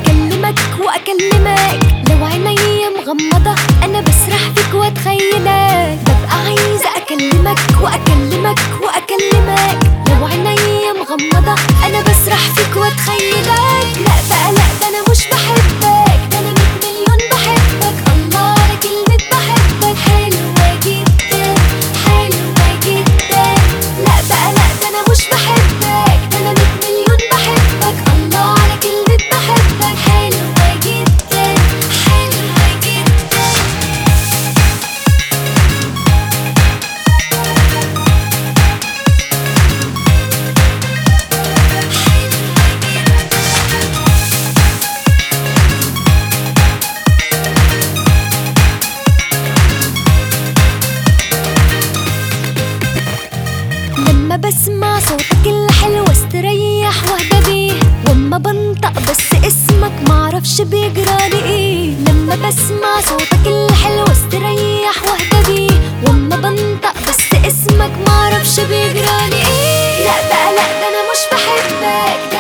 اكلمك واكلمك لو عيني مغمضة انا بسرح فيك واتخيلك ببقى عايزة اكلمك واكلمك واكلمك لو عيني مغمضة انا بسرح فيك واتخيلك لا بقى لا ده انا مش بحبك ده انا مية مليون بحبك الله على كلمة بحبك حلوة جدا حلوة جدا لا بقى لا ده انا مش بحبك ده انا مية مليون بحبك الله على كلمة بحبك حلوة جدا حلوة جدا لما بسمع صوتك الحلو استريح واهدى بيه واما بنطق بس اسمك معرفش بيجرالي ايه لما بسمع صوتك الحلو استريح واهدى بيه واما بنطق بس اسمك معرفش بيجرالي ايه لا بقى لا ده انا مش بحبك